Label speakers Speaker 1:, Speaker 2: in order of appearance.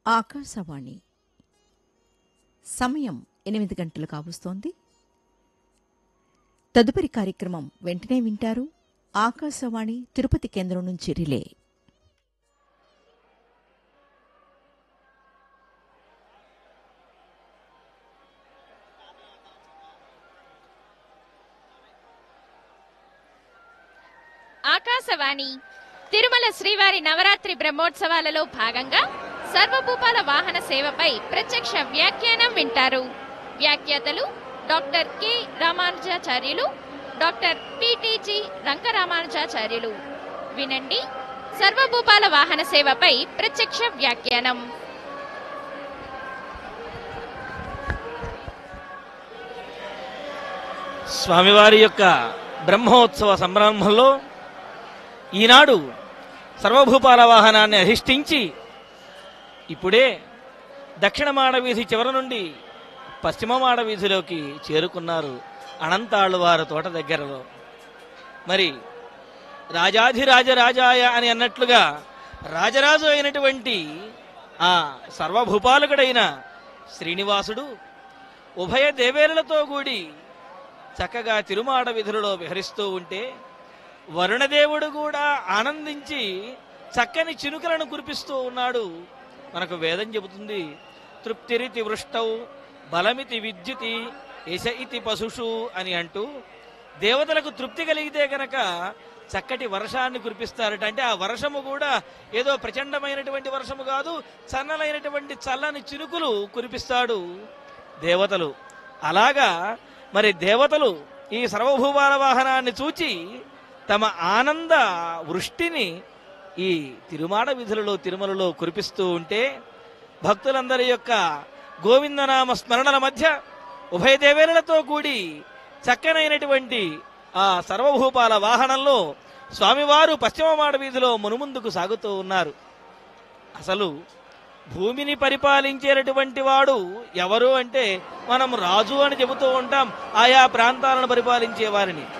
Speaker 1: ఆకాశవాణి సమయం ఎనిమిది గంటలు కావస్తోంది తదుపరి కార్యక్రమం వెంటనే వింటారు ఆకాశవాణి తిరుపతి కేంద్రం నుంచి రిలే
Speaker 2: ఆకాశవాణి తిరుమల శ్రీవారి నవరాత్రి బ్రహ్మోత్సవాలలో భాగంగా సర్వభూపాల వాహన సేవపై ప్రత్యక్ష వ్యాఖ్యానం వింటారు వ్యాఖ్యాతలు doctor K Ramanujacharyulu doctor PTG Rangaramanujacharyulu వినండి సర్వభూపాల వాహన సేవపై ప్రత్యక్ష వ్యాఖ్యానం
Speaker 3: స్వామివారి యొక్క బ్రహ్మోత్సవ సంరంభంలో ఈనాడు సర్వభూపాల వాహనాన్ని అధిష్ఠించి ఇప్పుడే దక్షిణ మాడవీధి చివరి నుండి పశ్చిమ మాడవీధిలోకి చేరుకున్నారు అనంతాళ్ళవారి తోట దగ్గరలో మరి రాజాధిరాజరాజాయ అని అన్నట్లుగా రాజరాజు అయినటువంటి ఆ సర్వభూపాలకుడైన శ్రీనివాసుడు ఉభయ దేవేరులతో కూడి చక్కగా తిరుమాడ విధులలో విహరిస్తూ ఉంటే వరుణదేవుడు కూడా ఆనందించి చక్కని చినుకలను కురిపిస్తూ ఉన్నాడు మనకు వేదం చెబుతుంది తృప్తిరితి వృష్టౌ బలమితి విద్యుతి యశ ఇతి పశుషు అని అంటూ దేవతలకు తృప్తి కలిగితే గనక చక్కటి వర్షాన్ని కురిపిస్తారట అంటే ఆ వర్షము కూడా ఏదో ప్రచండమైనటువంటి వర్షము కాదు చన్నలైనటువంటి చల్లని చినుకులు కురిపిస్తాడు దేవతలు అలాగా మరి దేవతలు ఈ సర్వభూమాల వాహనాన్ని చూచి తమ ఆనంద వృష్టిని ఈ తిరుమాడ విధులలో తిరుమలలో కురిపిస్తూ ఉంటే భక్తులందరి యొక్క గోవిందనామ స్మరణల మధ్య ఉభయ దేవేరులతో కూడి చక్కనైనటువంటి ఆ సర్వభూపాల వాహనంలో స్వామివారు పశ్చిమ మాడ వీధిలో మునుముందుకు సాగుతూ ఉన్నారు అసలు భూమిని పరిపాలించేటటువంటి వాడు ఎవరు అంటే మనం రాజు అని చెబుతూ ఉంటాం ఆయా ప్రాంతాలను పరిపాలించే వారిని